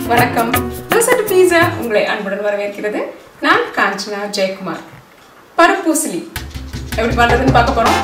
வணக்கம் ரோசட் பீஸா உங்களை அன்புடன் வரவேற்கிறது நான் காஞ்சனா ஜெயக்குமார் பருப்பூசலி எப்படி பண்றதுன்னு பார்க்க போறோம்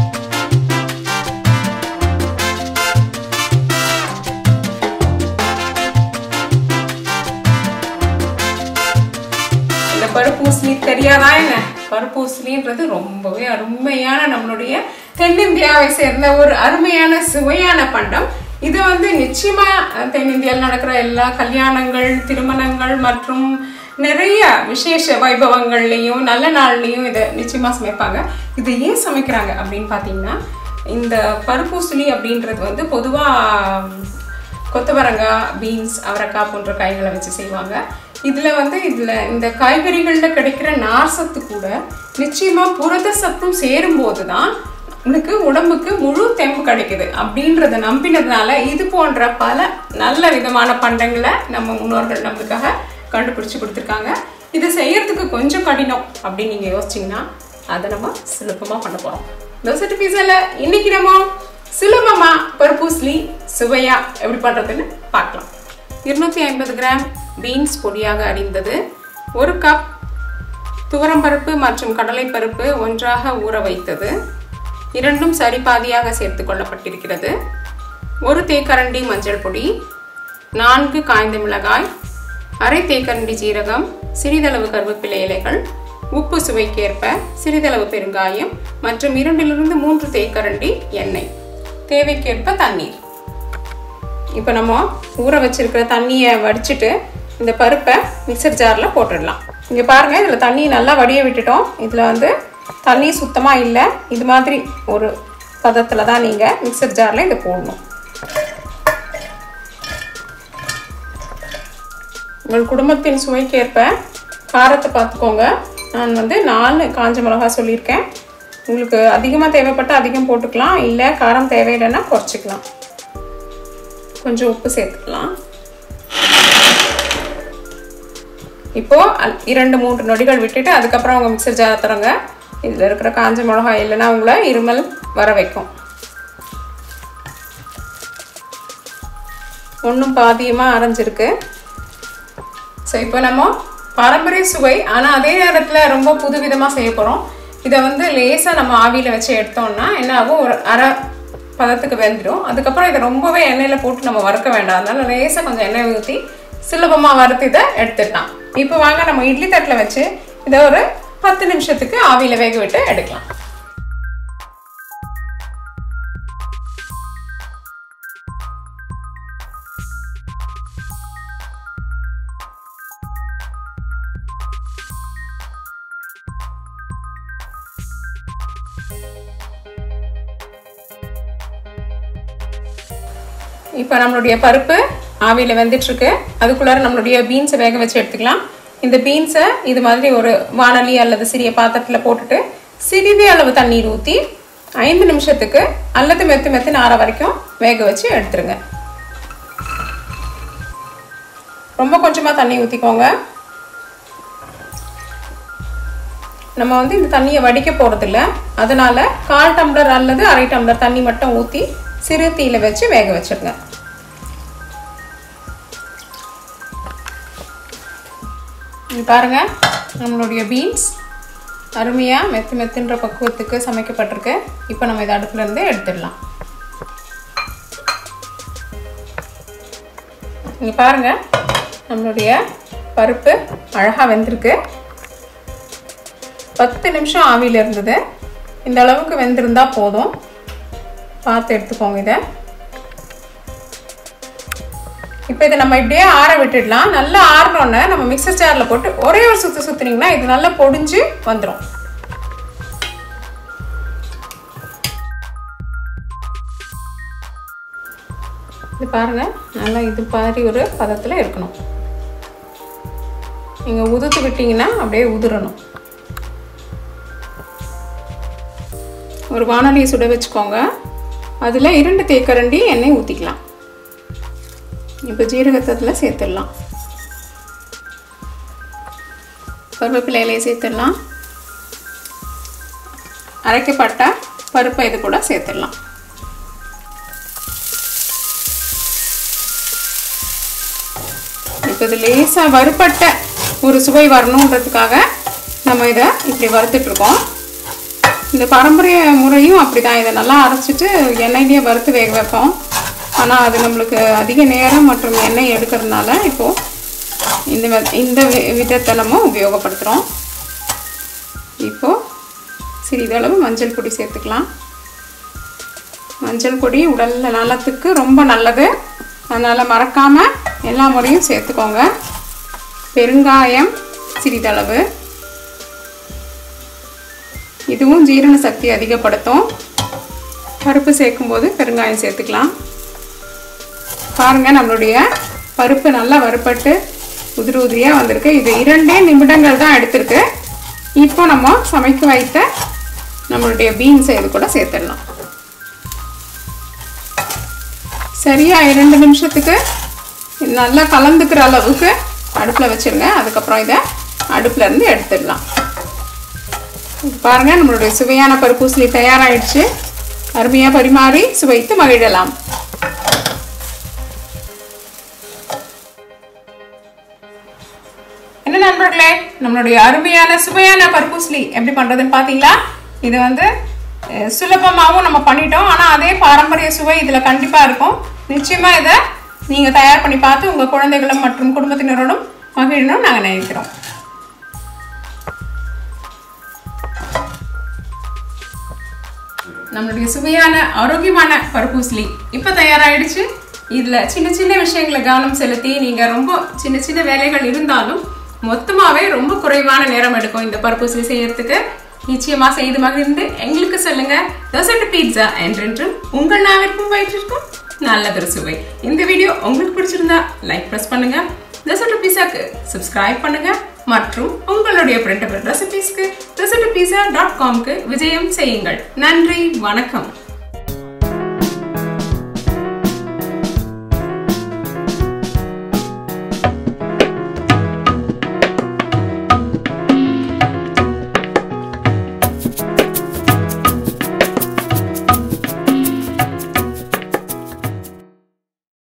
இந்த பருப்பூசலி தெரியாதா என்ன பருப்பூசலின்றது ரொம்பவே அருமையான நம்மளுடைய தென்னிந்தியாவை சேர்ந்த ஒரு அருமையான சுவையான பண்டம் இது வந்து நிச்சயமா அஹ், தென்னிந்தியாவில் நடக்கிற எல்லா கல்யாணங்கள் திருமணங்கள் மற்றும் நிறைய விசேஷ வைபவங்கள்லையும் நல்ல நாள்லையும் இதை நிச்சயமா சமைப்பாங்க இது ஏன் சமைக்கிறாங்க அப்படின்னு பார்த்தீங்கன்னா இந்த பருப்பூசலி அப்படின்றது வந்து பொதுவாக கொத்தவரங்காய் பீன்ஸ் அவரைக்காய் போன்ற காய்களை வச்சு செய்வாங்க இதில் வந்து இதில் இந்த காய்கறிகளில் கிடைக்கிற நார் சத்து கூட நிச்சயமாக புரத சத்தும் சேரும்போது தான் உனக்கு உடம்புக்கு முழு தெம்பு கிடைக்குது அப்படின்றத நம்பினதுனால இது போன்ற பல நல்ல விதமான பண்டங்களை நம்ம முன்னோர்கள் நம்மளுக்காக கண்டுபிடிச்சு கொடுத்துருக்காங்க இதை செய்யறதுக்கு கொஞ்சம் கடினம் அப்படின்னு நீங்கள் யோசிச்சிங்கன்னா அதை நம்ம சுலபமாக பண்ண போகிறோம் தோசை பீஸால இன்னைக்கு நம்ம சுலபமா பருப்பூசலி சுவையா எப்படி பண்றதுன்னு பார்க்கலாம் இருநூத்தி ஐம்பது கிராம் பீன்ஸ் பொடியாக அரிந்தது ஒரு கப் துவரம்பருப்பு மற்றும் கடலைப்பருப்பு ஒன்றாக ஊற வைத்தது இரண்டும் சரிபாதியாக சேர்த்து கொள்ளப்பட்டிருக்கிறது ஒரு தேக்கரண்டி மஞ்சள் பொடி நான்கு காய்ந்த மிளகாய் அரை தேக்கரண்டி ஜீரகம் சிறிதளவு கருவேப்பிலை இலைகள் உப்பு சுவைக்கேற்ப சிறிதளவு பெருங்காயம் மற்றும் இரண்டிலிருந்து மூன்று தேக்கரண்டி எண்ணெய் தேவைக்கேற்ப தண்ணீர் இப்போ நம்ம ஊற வச்சிருக்கிற தண்ணியை வடிச்சிட்டு இந்த பருப்பை மிக்சர் ஜாரில் போட்டுடலாம் இங்கே பாருங்கள் இதில் தண்ணி நல்லா வடிய விட்டுட்டோம் இதில் வந்து தண்ணி சுத்தமாக இல்லை இது மாதிரி ஒரு பதத்தில் தான் நீங்கள் மிக்சர் ஜாரில் இதை போடணும் உங்கள் குடும்பத்தின் சுவைக்கேற்ப காரத்தை பார்த்துக்கோங்க நான் வந்து நாலு காஞ்ச மிளகா சொல்லியிருக்கேன் உங்களுக்கு அதிகமாக தேவைப்பட்டால் அதிகம் போட்டுக்கலாம் இல்லை காரம் தேவையில்லைன்னா குறைச்சிக்கலாம் கொஞ்சம் உப்பு சேர்த்துக்கலாம் இப்போ அல்- இரண்டு மூன்று நொடிகள் விட்டுட்டு அதுக்கப்புறம் அவங்க மிக்சர் ஜார் தரங்க இதில் இருக்கிற காஞ்ச மிளகாய் இல்லைன்னா உங்களை இருமல் வர வைக்கும் ஒன்றும் பாதியமாக அரைஞ்சிருக்கு ஸோ இப்போ நம்ம பாரம்பரிய சுவை ஆனால் அதே நேரத்தில் ரொம்ப புதுவிதமாக செய்ய போகிறோம் இதை வந்து லேசாக நம்ம ஆவியில் வச்சு எடுத்தோம்னா என்ன ஆகும் ஒரு அரை பதத்துக்கு வெந்துடும் அதுக்கப்புறம் இதை ரொம்பவே எண்ணெயில் போட்டு நம்ம வறுக்க வேண்டாம் அதனால லேசாக கொஞ்சம் எண்ணெய் ஊற்றி சுலபமாக வறுத்து இதை எடுத்துடலாம் இப்போ வாங்க நம்ம இட்லி தட்டில் வச்சு இதை ஒரு பத்து நிமிஷத்துக்கு ஆவியில் வேக விட்டு எடுக்கலாம் இப்போ நம்மளுடைய பருப்பு ஆவியில் வெந்துட்டுருக்கு அதுக்குள்ளார நம்மளுடைய பீன்ஸை வேக வச்சு எடுத்துக்கலாம் இந்த பீன்ஸை இது மாதிரி ஒரு வானலி அல்லது சிறிய பாத்திரத்தில் போட்டுட்டு சிறிது அளவு தண்ணீர் ஊற்றி ஐந்து நிமிஷத்துக்கு அல்லது மெத்து மெத்து நார வரைக்கும் வேக வச்சு எடுத்துருங்க ரொம்ப கொஞ்சமாக தண்ணி ஊற்றிக்கோங்க நம்ம வந்து இந்த தண்ணியை வடிக்க போகிறதில்ல அதனால கால் டம்ளர் அல்லது அரை டம்ளர் தண்ணி மட்டும் ஊற்றி சிறு தீயில வச்சு வேக வச்சிருங்க இங்க பாருங்க நம்மளுடைய பீன்ஸ் அருமையாக மெத்து மெத்துன்ற பக்குவத்துக்கு சமைக்கப்பட்டிருக்கு இப்போ நம்ம இதை அடுப்புல இருந்து எடுத்துடலாம் இங்கே பாருங்க நம்மளுடைய பருப்பு அழகாக வெந்திருக்கு பத்து நிமிஷம் ஆவியில் இருந்தது இந்த அளவுக்கு வெந்திருந்தா போதும் பார்த்து எடுத்துக்கோங்க இதை இப்போ இதை நம்ம இப்படியே ஆற விட்டுடலாம் நல்லா ஆறினோன்னே நம்ம மிக்சர் ஜாரில் போட்டு ஒரே ஒரு சுற்று சுற்றுனீங்கன்னா இது நல்லா பொடிஞ்சு வந்துடும் இது பாருங்க நல்லா இது மாதிரி ஒரு பதத்தில் இருக்கணும் நீங்கள் உதுத்து விட்டீங்கன்னா அப்படியே உதிரணும் ஒரு வானொலியை சுட வச்சுக்கோங்க அதில் இரண்டு தேக்கரண்டி எண்ணெய் ஊற்றிக்கலாம் இப்போ ஜீரகத்தத்தில் சேர்த்துடலாம் கருவேப்பிலை இலையை சேர்த்துடலாம் அரைக்கப்பட்ட பருப்பை இது கூட சேர்த்துடலாம் இப்போ இது லேசாக வறுப்பட்ட ஒரு சுவை வரணுன்றதுக்காக நம்ம இதை இப்படி வறுத்துட்ருக்கோம் இந்த பாரம்பரிய முறையும் அப்படி தான் இதை நல்லா அரைச்சிட்டு எண்ணெயிலேயே வறுத்து வேக வைப்போம் ஆனால் அது நம்மளுக்கு அதிக நேரம் மற்றும் எண்ணெய் எடுக்கிறதுனால இப்போது இந்த வி- இந்த வி- விதத்தை நம்ம உபயோகப்படுத்துகிறோம் இப்போது சிறிதளவு மஞ்சள் பொடி சேர்த்துக்கலாம் மஞ்சள் பொடி உடல் நலத்துக்கு ரொம்ப நல்லது அதனால் மறக்காமல் எல்லா முறையும் சேர்த்துக்கோங்க பெருங்காயம் சிறிதளவு இதுவும் ஜீரண சக்தி அதிகப்படுத்தும் பருப்பு சேர்க்கும்போது பெருங்காயம் சேர்த்துக்கலாம் பாருங்கள் நம்மளுடைய பருப்பு நல்லா வறுப்பட்டு உதிரி உதிரியாக வந்திருக்கு இது இரண்டே நிமிடங்கள் தான் எடுத்திருக்கு இப்போ நம்ம சமைக்க வைத்த நம்மளுடைய பீன்ஸை இது கூட சேர்த்துடலாம் சரியா இரண்டு நிமிஷத்துக்கு இது நல்லா கலந்துக்கிற அளவுக்கு அடுப்பில் வச்சிருங்க அதுக்கப்புறம் இதை அடுப்புல இருந்து எடுத்துடலாம் இப்ப பாருங்க நம்மளுடைய சுவையான பருப்பூசலி தயாராகிடுச்சு அருமையாக பரிமாறி சுவைத்து மகிழலாம் என்ன நண்பர்களே நம்மளுடைய அருமையான சுவையான பருப்பூசலி எப்படி பண்றதுன்னு பாத்தீங்களா இது வந்து அஹ், சுலபமாவும் நம்ம பண்ணிட்டோம் ஆனா அதே பாரம்பரிய சுவை இதுல கண்டிப்பா இருக்கும் நிச்சயமா இதை நீங்க தயார் பண்ணி பார்த்து உங்க குழந்தைகளும் மற்றும் குடும்பத்தினரோடும் மகிழணும் நாங்க நினைக்கிறோம் நம்மளுடைய சுவையான ஆரோக்கியமான பருப்பூசலி இப்போ தயாராகிடுச்சு இதில் சின்ன சின்ன விஷயங்களை கவனம் செலுத்தி நீங்கள் ரொம்ப சின்ன சின்ன வேலைகள் இருந்தாலும் மொத்தமாகவே ரொம்ப குறைவான நேரம் எடுக்கும் இந்த பருப்பூசலி செய்யறதுக்கு நிச்சயமா செய்து மகிழ்ந்து எங்களுக்கு சொல்லுங்க தோசட்டு பீட்சா என்றென்றும் உங்கள் நாவிற்கும் வயிற்றிற்கும் நல்லதொரு சுவை இந்த வீடியோ உங்களுக்கு பிடிச்சிருந்தா லைக் ப்ரெஸ் பண்ணுங்க தோசட்டு பீஸாக்கு சப்ஸ்கிரைப் பண்ணுங்க மற்றும் உங்களுடைய பிரிண்டபிள் ரெசிபீஸ்க்கு தோசட்டு பீஸா டாட் காம்க்கு விஜயம் செய்யுங்கள் நன்றி வணக்கம்